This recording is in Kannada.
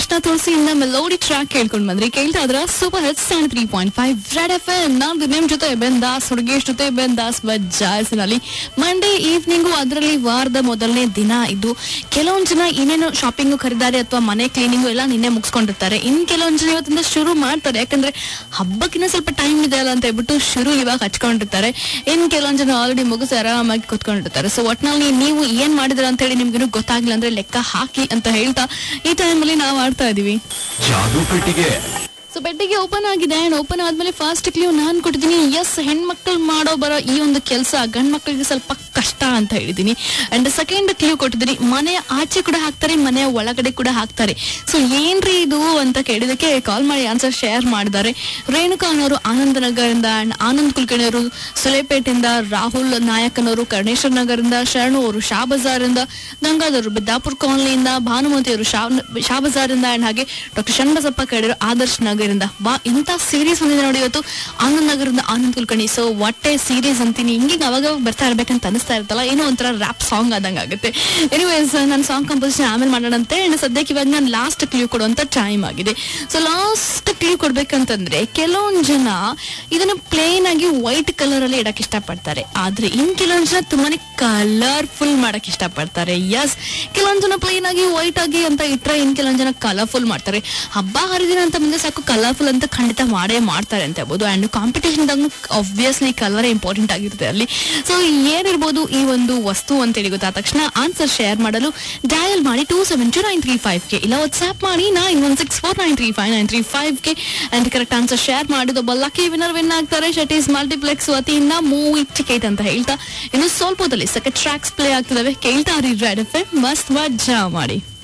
ಕೃಷ್ಣ ತುಳಸಿಯಿಂದ ಮೆಲೋಡಿ ಟ್ರ್ಯಾಕ್ ಕೇಳ್ಕೊಂಡ್ ಬಂದ್ರಿ ಕೇಳ್ತಾ ಇದ್ರ super hits seven three point five red F M ನಾನು ನಿಮ್ ಜೊತೆ ಬೆನ್ ದಾಸ್ ಹುಡುಗೇಶ್ ಜೊತೆ ಬೆನ್ ದಾಸ್ ಬಜಾಯ್ಸ್ನಲ್ಲಿ ಮಂಡೇ ಈವ್ನಿಂಗು ಅದರಲ್ಲಿ ವಾರದ ಮೊದಲನೇ ದಿನ ಇದು ಕೆಲವೊಂದ್ ಜನ ಇನ್ನೇನು ಶಾಪಿಂಗು ಖರೀದಾರಿ ಅಥವಾ ಮನೆ ಕ್ಲೀನಿಂಗು ಎಲ್ಲ ನಿನ್ನೆ ಮುಗಿಸ್ಕೊಂಡಿರ್ತಾರೆ ಇನ್ ಕೆಲವೊಂದ್ ಜನ ಇವತ್ತಿಂದ ಶುರು ಮಾಡ್ತಾರೆ ಯಾಕಂದ್ರೆ ಹಬ್ಬಕ್ಕಿನ್ನ ಸ್ವಲ್ಪ ಟೈಮ್ ಇದೆ ಅಲ್ಲ ಅಂತ ಹೇಳ್ಬಿಟ್ಟು ಶುರು ಇವಾಗ ಹಚ್ಕೊಂಡಿರ್ತಾರೆ ಇನ್ ಕೆಲವೊಂದ್ ಜನ ಆಲ್ರೆಡಿ ಮುಗಿಸಿ ಆರಾಮಾಗಿ ಕುತ್ಕೊಂಡಿರ್ತಾರೆ ಸೊ ಒಟ್ನಲ್ಲಿ ನೀವು ಏನ್ ಮಾಡಿದ್ರ ಅಂತ ಹೇಳಿ ನಿಮ್ಗೆ ಗೊತ್ತಾಗ್ಲಿಲ್ಲ ಅಂದ್ರೆ ಲೆಕ್ಕ ಹಾಕಿ ಅಂತ ಹೇಳ್ತಾ ಈ ಟೈಮಲ್ಲಿ ನಾವು ಆಡ್ತಾ ಇದೀವಿ ಜಾದು ಪೆಟ್ಟಿಗೆ ಸೊ ಬೆಟ್ಟಿಗೆ ಓಪನ್ ಆಗಿದೆ ಅಂಡ್ ಓಪನ್ ಆದ್ಮೇಲೆ ಫಾಸ್ಟ್ ಕ್ಲೂ ನಾನ್ ಕೊಟ್ಟಿದ್ದೀನಿ ಎಸ್ ಹೆಣ್ಮಕ್ಳು ಮಾಡೋ ಬರೋ ಈ ಒಂದು ಕೆಲಸ ಗಂಡ್ ಮಕ್ಳಿಗೆ ಸ್ವಲ್ಪ ಕಷ್ಟ ಅಂತ ಹೇಳಿದೀನಿ ಅಂಡ್ ಸೆಕೆಂಡ್ ಕ್ಲೂ ಕೊಟ್ಟಿದ್ದೀನಿ ಮನೆಯ ಆಚೆ ಕೂಡ ಹಾಕ್ತಾರೆ ಮನೆಯ ಒಳಗಡೆ ಕೂಡ ಹಾಕ್ತಾರೆ ಸೊ ಏನ್ರಿ ಇದು ಅಂತ ಕೇಳಿದಕ್ಕೆ ಕಾಲ್ ಮಾಡಿ ಆನ್ಸರ್ ಶೇರ್ ಮಾಡಿದ್ದಾರೆ ರೇಣುಕಾ ಅನ್ನೋರು ಆನಂದನಗರಿಂದ ಅಂಡ್ ಆನಂದ್ ಕುಲಕರ್ಣಿ ಅವರು ಸುಲೇಪೇಟೆಯಿಂದ ರಾಹುಲ್ ನಾಯಕನವರು ಕರ್ಣೇಶ್ವರ ನಗರದಿಂದ ಶರಣು ಅವರು ಶಾ ಬಜಾರಿಂದ ಗಂಗಾಧರ್ ಬಿದ್ದಾಪುರ್ ಕಾಲನಿಯಿಂದ ಭಾನುಮತಿ ಅವರು ಶಾ ಶಾ ಬಜಾರಿಂದ ಅಂಡ್ ಹಾಗೆ ಡಾಕ್ಟರ್ ಶಣ್ಬಸಪ್ಪ ಕಡೆಯವರು ಆದರ್ಶ್ ನಗರಿಂದ ಬಾ ಇಂಥ ಸೀರೀಸ್ ಬಂದಿದೆ ನೋಡಿ ಇವತ್ತು ಆನಂದ್ ನಗರದಿಂದ ಆನಂದ್ ಕುಲಕರ್ಣಿ ಸೊ ಒಟ್ಟೆ ಸೀರೀಸ್ ಅಂತೀನಿ ಹಿಂಗೆ ಅವಾಗ ಅವಾಗ ಬರ್ತಾ ಇರ್ಬೇಕಂತ ಅನಿಸ್ತಾ ಇರ್ತಲ್ಲ ಏನೋ ಒಂಥರ ರ್ಯಾಪ್ ಸಾಂಗ್ ಆದಂಗ ಆಗುತ್ತೆ ಎನಿವೇಸ್ ನಾನು ಸಾಂಗ್ ಕಂಪೋಸಿಷನ್ ಆಮೇಲೆ ಮಾಡೋಣಂತೆ ಅಂಡ್ ಸದ್ಯಕ್ಕೆ ಇವಾಗ ನಾನು ಲಾಸ್ಟ್ ಕ್ಲೂ ಕೊಡುವಂತ ಟೈಮ್ ಆಗಿದೆ ಸೊ ಲಾಸ್ಟ್ ಕ್ಲೂ ಕೊಡ್ಬೇಕಂತಂದ್ರೆ ಕೆಲವೊಂದ್ ಜನ ಇದನ್ನ ಪ್ಲೇನ್ ಆಗಿ ವೈಟ್ ಕಲರ್ ಅಲ್ಲಿ ಇಡಕ್ ಇಷ್ಟಪಡ್ತಾರೆ ಆದ್ರೆ ಇನ್ ಕೆಲವೊಂದ್ ಜನ ತುಂಬಾನೇ ಕಲರ್ಫುಲ್ ಮಾಡಕ್ ಇಷ್ಟಪಡ್ತಾರೆ ಎಸ್ ಕೆಲವೊಂದ್ ಜನ ಪ್ಲೇನ್ ಆಗಿ ವೈಟ್ ಆಗಿ ಅಂತ ಇಟ್ರೆ ಇನ್ ಕೆಲವೊಂದ್ ಜನ ಕಲರ್ಫುಲ್ ಮಾಡ್ತಾರೆ ಹಬ್ಬ ಹರಿದಿನ ಅಂತ ಮುಂದೆ ಸಾಕು ಕಲರ್ಫುಲ್ ಅಂತ ಖಂಡಿತ ಮಾಡೇ ಮಾಡ್ತಾರೆ ಅಂತ ಹೇಳ್ಬೋದು and competition obviously colour important ಆಗಿರುತ್ತೆ ಅಲ್ಲಿ ಸೊ ಏನಿರ್ಬೋದು ಈ ಒಂದು ವಸ್ತು ಅಂತೇಳಿ ಗೊತ್ತಾದ ತಕ್ಷಣ ಆನ್ಸರ್ ಶೇರ್ ಮಾಡಲು ಡಯಲ್ ಮಾಡಿ two seven two nine three five ಗೆ ಇಲ್ಲ ವಾಟ್ಸ್ಆಪ್ ಮಾಡಿ nine one six four nine three five nine three five ಗೆ ಅಂಡ್ ಕರೆಕ್ಟ್ ಆನ್ಸರ್ ಶೇರ್ ಮಾಡಿದೊಬ್ಬ ಲಕ್ಕಿ ವಿನ್ನರ್ ವಿನ್ ಆಗ್ತಾರೆ ಶಟೀಸ್ ಮಲ್ಟಿಪ್ಲೆಕ್ಸ್ ವತಿಯಿಂದ ಮೂವಿ ಟಿಕೆಟ್ ಅಂತ ಹೇಳ್ತಾ ಇನ್ನು ಸ್ವಲ್ಪದಲ್ಲಿ ಸೆಕೆಂಡ್ ಟ್ರ್ಯಾಕ್ಸ್ ಪ್ಲೇ ಆಗ್ತಿದಾವೆ ಕೇಳ್ತಾ ರೀ ರೆಡ್ ಎಫ್ ಮಸ್ತ್ ಮಜಾ ಮಾಡಿ